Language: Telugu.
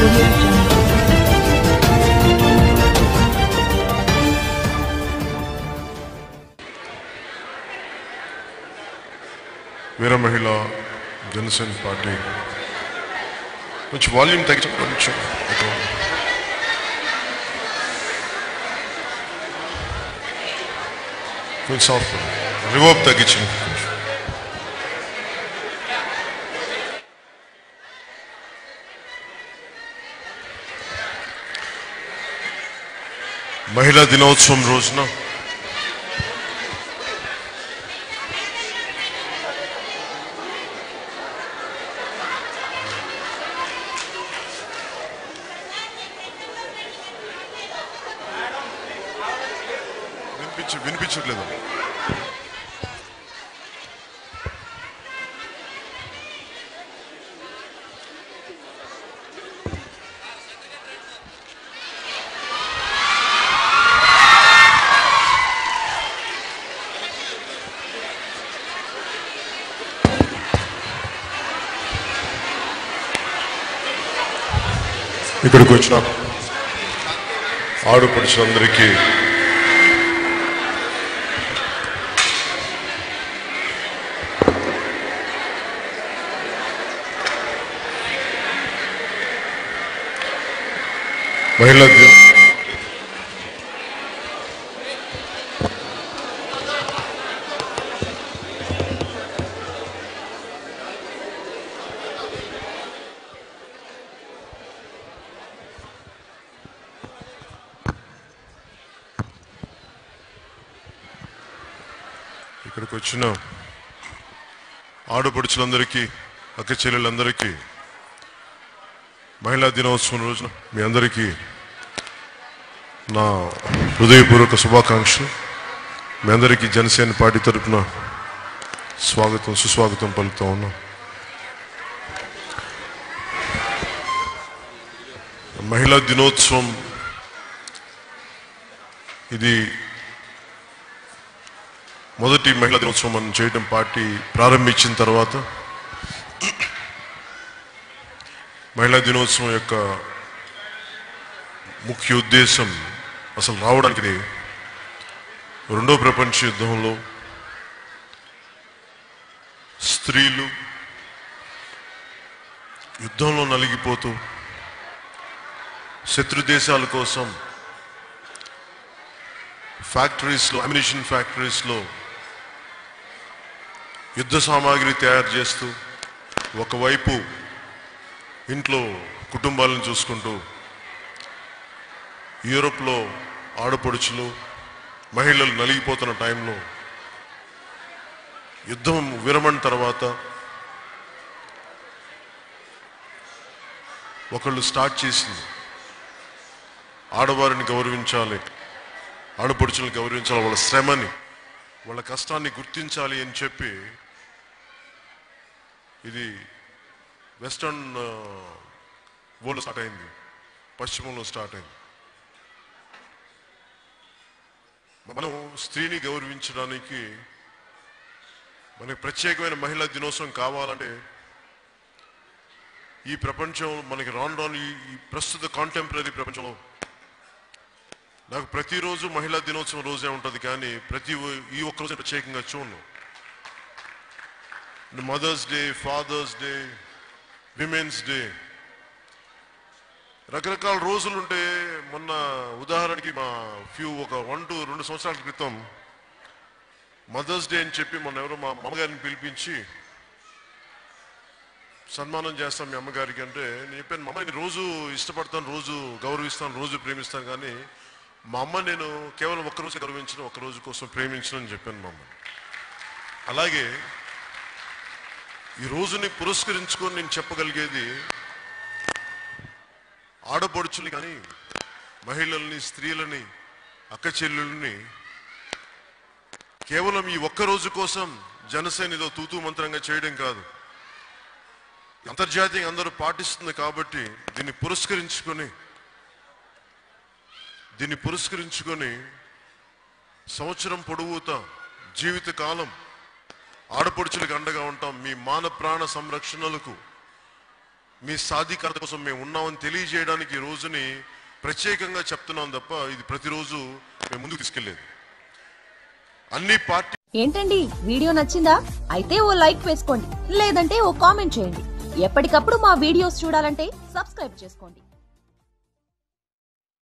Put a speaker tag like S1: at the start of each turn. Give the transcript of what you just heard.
S1: audio jungle.
S2: Veera Mahila Janasena party కొంచెం వాల్యూమ్ తగ్గించ కొంచెం ఎక్కువ. కొంచెం సాఫ్ట్ రివర్బ్ తగ్గించండి కొంచెం. మహిళా దినోత్సవం రోజున వినిపించ వినిపించట్లేదు ఇక్కడికి వచ్చిన ఆడుపడుచులందరికీ మహిళా దిన ఇక్కడికి వచ్చిన ఆడుపడుచులందరికీ అక్క చెల్లెలందరికీ మహిళా దినోత్సవం రోజున మీ అందరికీ నా హృదయపూర్వక శుభాకాంక్షలు మీ అందరికీ జనసేన పార్టీ తరపున స్వాగతం సుస్వాగతం పలుకుతా ఉన్నాం మహిళా దినోత్సవం ఇది మొదటి మహిళా దినోత్సవం మనం చేయడం పార్టీ ప్రారంభించిన తర్వాత మహిళా దినోత్సవం యొక్క ముఖ్య ఉద్దేశం అసలు రావడానికి ఇది రెండో ప్రపంచ యుద్ధంలో స్త్రీలు యుద్ధంలో నలిగిపోతూ శత్రు దేశాల కోసం ఫ్యాక్టరీస్లో అమ్యునిషన్ ఫ్యాక్టరీస్లో యుద్ధ సామాగ్రి తయారు చేస్తూ ఒకవైపు ఇంట్లో కుటుంబాలను చూసుకుంటూ యూరోప్లో ఆడపడుచులు మహిళలు నలిగిపోతున్న టైంలో యుద్ధం విరమణ తర్వాత ఒకళ్ళు స్టార్ట్ చేసింది ఆడవారిని గౌరవించాలి ఆడపడుచులను గౌరవించాలి వాళ్ళ శ్రమని వాళ్ళ కష్టాన్ని గుర్తించాలి అని చెప్పి ఇది వెస్టర్న్ వరల్డ్ స్టార్ట్ అయింది పశ్చిమంలో స్టార్ట్ అయింది మనం స్త్రీని గౌరవించడానికి మనకి ప్రత్యేకమైన మహిళా దినోత్సవం కావాలంటే ఈ ప్రపంచం మనకి రాను రాను ఈ ఈ ప్రస్తుత కాంటెంపరీ ప్రపంచంలో నాకు ప్రతిరోజు మహిళా దినోత్సవం రోజే ఉంటుంది కానీ ప్రతి ఓ- ఈ ఒక్క రోజు ప్రత్యేకంగా చూడను Mother's Day Father's Day Women's Day రకరకాల రోజులు ఉంటే మొన్న ఉదాహరణకి మా ఫ్యూ ఒక వన్ టు రెండు సంవత్సరాల క్రితం మదర్స్ డే అని చెప్పి మొన్న ఎవరో మా అమ్మగారిని పిలిపించి సన్మానం చేస్తాం మీ అమ్మగారికి అంటే నేను చెప్పాను మా అమ్మని రోజు ఇష్టపడతాను రోజు గౌరవిస్తాను రోజు ప్రేమిస్తాను కానీ మా అమ్మ నేను కేవలం ఒక్కరోజు గౌరవించను ఒక్క రోజు కోసం ప్రేమించను అని చెప్పాను మా అమ్మ అలాగే ఈ రోజుని పురస్కరించుకొని నేను చెప్పగలిగేది ఆడపడుచుని కానీ మహిళల్ని స్త్రీలని అక్క చెల్లెల్ని కేవలం ఈ ఒక్క రోజు కోసం జనసేన ఏదో తూతూ మంత్రంగా చేయడం కాదు అంతర్జాతీయంగా అందరూ పాటిస్తుంది కాబట్టి దీన్ని పురస్కరించుకొని దీన్ని పురస్కరించుకొని సంవత్సరం పొడవుతా జీవిత కాలం ఆడపడుచులకు అండగా ఉంటాం మీ మాన ప్రాణ సంరక్షణలకు మీ సాధికారత కోసం మేము ఉన్నామని తెలియజేయడానికి ఈ రోజుని ప్రత్యేకంగా చెప్తున్నాం తప్ప ఇది ప్రతిరోజు మేము ముందుకు తీసుకెళ్లేదు అన్ని పార్టీ
S1: ఏంటండి వీడియో నచ్చిందా అయితే ఓ లైక్ వేసుకోండి లేదంటే ఓ కామెంట్ చేయండి ఎప్పటికప్పుడు మా వీడియోస్ చూడాలంటే సబ్స్క్రైబ్ చేసుకోండి